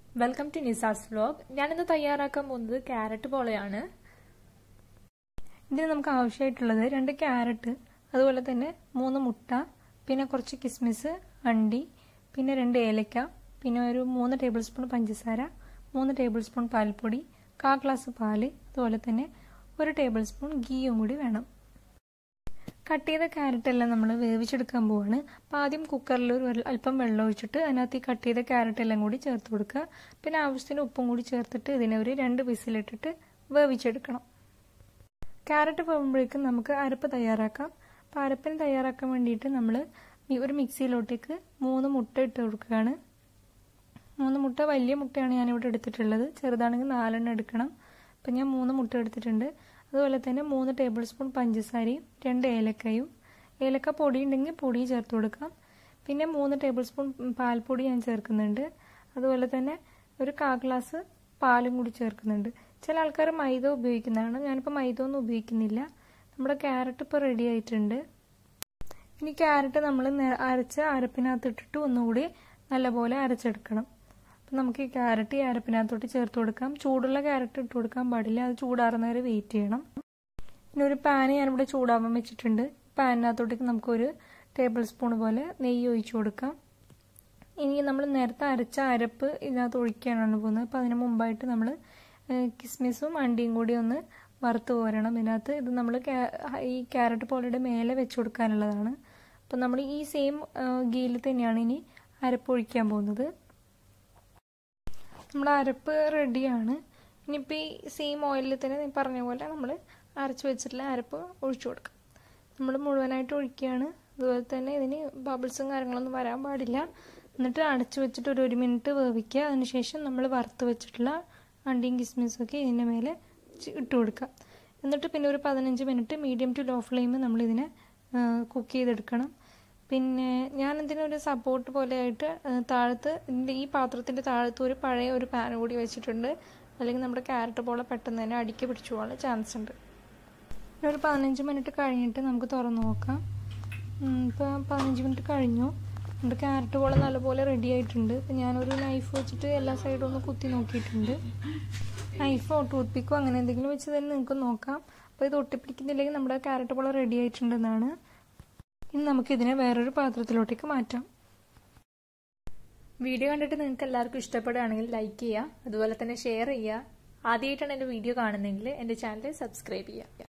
welcome to നിസാസ് vlog ഞാനിന്ന് തയ്യാറാക്കാൻ പോകുന്നത് ക്യാരറ്റ് പോളയാണ് ഇതിന് നമുക്ക് ആവശ്യമായിട്ടുള്ളത് രണ്ട് ക്യാരറ്റ് അതുപോലെ തന്നെ മൂന്ന് മുട്ട പിന്നെ കുറച്ച് കിസ്മിസ് അണ്ടി പിന്നെ രണ്ട് ഏലക്ക പിന്നെ ഒരു മൂന്ന് ടേബിൾ സ്പൂൺ പഞ്ചസാര മൂന്ന് ടേബിൾ സ്പൂൺ പാൽപ്പൊടി കാ ഗ്ലാസ് പാല് അതുപോലെ തന്നെ ഒരു ടേബിൾ സ്പൂൺ ഗീയും കൂടി വേണം കട്ട് ചെയ്ത ക്യാരറ്റ് എല്ലാം നമ്മൾ വേവിച്ചെടുക്കാൻ പോവാണ് അപ്പോൾ ആദ്യം കുക്കറിൽ ഒരു അല്പം വെള്ളം ഒഴിച്ചിട്ട് അതിനകത്ത് ഈ കട്ട് ചെയ്ത ക്യാരറ്റ് എല്ലാം കൂടി ചേർത്ത് കൊടുക്കുക പിന്നെ ആവശ്യത്തിന് ഉപ്പും കൂടി ചേർത്തിട്ട് ഇതിനെ ഒരു രണ്ട് വിസിലിട്ടിട്ട് വേവിച്ചെടുക്കണം ക്യാരറ്റ് പോകുമ്പോഴേക്കും നമുക്ക് അരപ്പ് തയ്യാറാക്കാം അപ്പോൾ അരപ്പിന് തയ്യാറാക്കാൻ വേണ്ടിയിട്ട് നമ്മൾ ഒരു മിക്സിയിലോട്ടേക്ക് മൂന്ന് മുട്ട ഇട്ട് കൊടുക്കുകയാണ് മൂന്ന് മുട്ട വലിയ മുട്ടയാണ് ഞാനിവിടെ എടുത്തിട്ടുള്ളത് ചെറുതാണെങ്കിൽ നാലെണ്ണം എടുക്കണം അപ്പം ഞാൻ മൂന്ന് മുട്ട എടുത്തിട്ടുണ്ട് അതുപോലെ തന്നെ മൂന്ന് ടേബിൾ സ്പൂൺ പഞ്ചസാരയും രണ്ട് ഏലക്കയും ഏലക്ക പൊടി ഉണ്ടെങ്കിൽ പൊടി ചേർത്ത് കൊടുക്കാം പിന്നെ മൂന്ന് ടേബിൾ സ്പൂൺ പാൽപ്പൊടി ഞാൻ ചേർക്കുന്നുണ്ട് അതുപോലെ തന്നെ ഒരു കാ ഗ്ലാസ് പാലും കൂടി ചേർക്കുന്നുണ്ട് ചില ആൾക്കാർ മൈദ ഉപയോഗിക്കുന്നതാണ് ഞാനിപ്പോൾ മൈദ ഒന്നും ഉപയോഗിക്കുന്നില്ല നമ്മുടെ ക്യാരറ്റ് ഇപ്പോൾ റെഡി ആയിട്ടുണ്ട് ഇനി ക്യാരറ്റ് നമ്മൾ അരച്ച് അരപ്പിനകത്ത് ഇട്ടിട്ട് ഒന്നുകൂടി നല്ലപോലെ അരച്ചെടുക്കണം അപ്പം നമുക്ക് ഈ ക്യാരറ്റ് ഈ അരപ്പിനകത്തോട്ട് ചേർത്ത് കൊടുക്കാം ചൂടുള്ള ക്യാരറ്റ് ഇട്ട് കൊടുക്കാൻ പാടില്ല അത് ചൂടാറുന്ന വരെ വെയിറ്റ് ചെയ്യണം പിന്നെ ഒരു പാന് ഞാനിവിടെ ചൂടാവാൻ വെച്ചിട്ടുണ്ട് പാനിനകത്തോട്ടേക്ക് നമുക്കൊരു ടേബിൾ സ്പൂൺ പോലെ നെയ്യ് ഒഴിച്ചു കൊടുക്കാം ഇനി നമ്മൾ നേരത്തെ അരച്ച അരപ്പ് ഇതിനകത്ത് ഒഴിക്കാനാണ് പോകുന്നത് അപ്പോൾ അതിന് മുമ്പായിട്ട് നമ്മൾ കിസ്മിസും അണ്ടിയും കൂടി ഒന്ന് വറുത്ത് പോരണം ഇതിനകത്ത് ഇത് നമ്മൾ ഈ ക്യാരറ്റ് പോളയുടെ മേലെ വെച്ച് കൊടുക്കാനുള്ളതാണ് അപ്പം നമ്മൾ ഈ സെയിം ഗീയിൽ തന്നെയാണ് ഇനി അരപ്പ് ഒഴിക്കാൻ പോകുന്നത് നമ്മുടെ അരപ്പ് റെഡിയാണ് ഇനിയിപ്പോൾ ഈ സെയിം ഓയിലിൽ തന്നെ പറഞ്ഞ പോലെ നമ്മൾ അരച്ച് വെച്ചിട്ടുള്ള അരപ്പ് ഒഴിച്ചു കൊടുക്കാം നമ്മൾ മുഴുവനായിട്ട് ഒഴിക്കുകയാണ് അതുപോലെ തന്നെ ഇതിന് ബബിൾസും കാര്യങ്ങളൊന്നും വരാൻ പാടില്ല എന്നിട്ട് അടച്ചു വെച്ചിട്ട് ഒരു ഒരു മിനിറ്റ് വേവിക്കുക അതിനുശേഷം നമ്മൾ വറുത്ത് വെച്ചിട്ടുള്ള അണ്ടിയും കിസ്മിസും ഒക്കെ ഇതിൻ്റെ മേലെ ഇട്ട് കൊടുക്കുക എന്നിട്ട് പിന്നെ ഒരു പതിനഞ്ച് മിനിറ്റ് മീഡിയം ടു ലോ ഫ്ലെയിമിൽ നമ്മളിതിനെ കുക്ക് ചെയ്തെടുക്കണം പിന്നെ ഞാൻ ഇതിനൊരു സപ്പോർട്ട് പോലെ ആയിട്ട് താഴത്ത് ഇതിൻ്റെ ഈ പാത്രത്തിൻ്റെ താഴത്ത് ഒരു പഴയ ഒരു പാൻ കൂടി വെച്ചിട്ടുണ്ട് അല്ലെങ്കിൽ നമ്മുടെ ക്യാരറ്റ് പോലെ പെട്ടെന്ന് തന്നെ അടിക്ക് പിടിച്ചു പോകാൻ ചാൻസ് ഉണ്ട് ഒരു പതിനഞ്ച് മിനിറ്റ് കഴിഞ്ഞിട്ട് നമുക്ക് തുറന്ന് നോക്കാം ഇപ്പോൾ പതിനഞ്ച് മിനിറ്റ് കഴിഞ്ഞു നമ്മുടെ ക്യാരറ്റ് പോലെ നല്ലപോലെ റെഡി ആയിട്ടുണ്ട് ഇപ്പം ഞാനൊരു നൈഫ് വെച്ചിട്ട് എല്ലാ സൈഡും ഒന്ന് കുത്തി നോക്കിയിട്ടുണ്ട് നൈഫോ ടൂത്ത് പിക്കോ അങ്ങനെ എന്തെങ്കിലും വെച്ച് തന്നെ നിങ്ങൾക്ക് നോക്കാം അപ്പോൾ ഇത് ഒട്ടിപ്പിടിക്കുന്നില്ലെങ്കിൽ നമ്മുടെ ക്യാരറ്റ് പോലെ റെഡി ആയിട്ടുണ്ടെന്നാണ് ഇനി നമുക്ക് ഇതിനെ വേറൊരു പാത്രത്തിലോട്ടേക്ക് മാറ്റാം വീഡിയോ കണ്ടിട്ട് നിങ്ങൾക്ക് എല്ലാവർക്കും ഇഷ്ടപ്പെടുകയാണെങ്കിൽ ലൈക്ക് ചെയ്യുക അതുപോലെ തന്നെ ഷെയർ ചെയ്യുക ആദ്യമായിട്ടാണ് എൻ്റെ വീഡിയോ കാണുന്നതെങ്കിൽ എൻ്റെ ചാനൽ സബ്സ്ക്രൈബ് ചെയ്യുക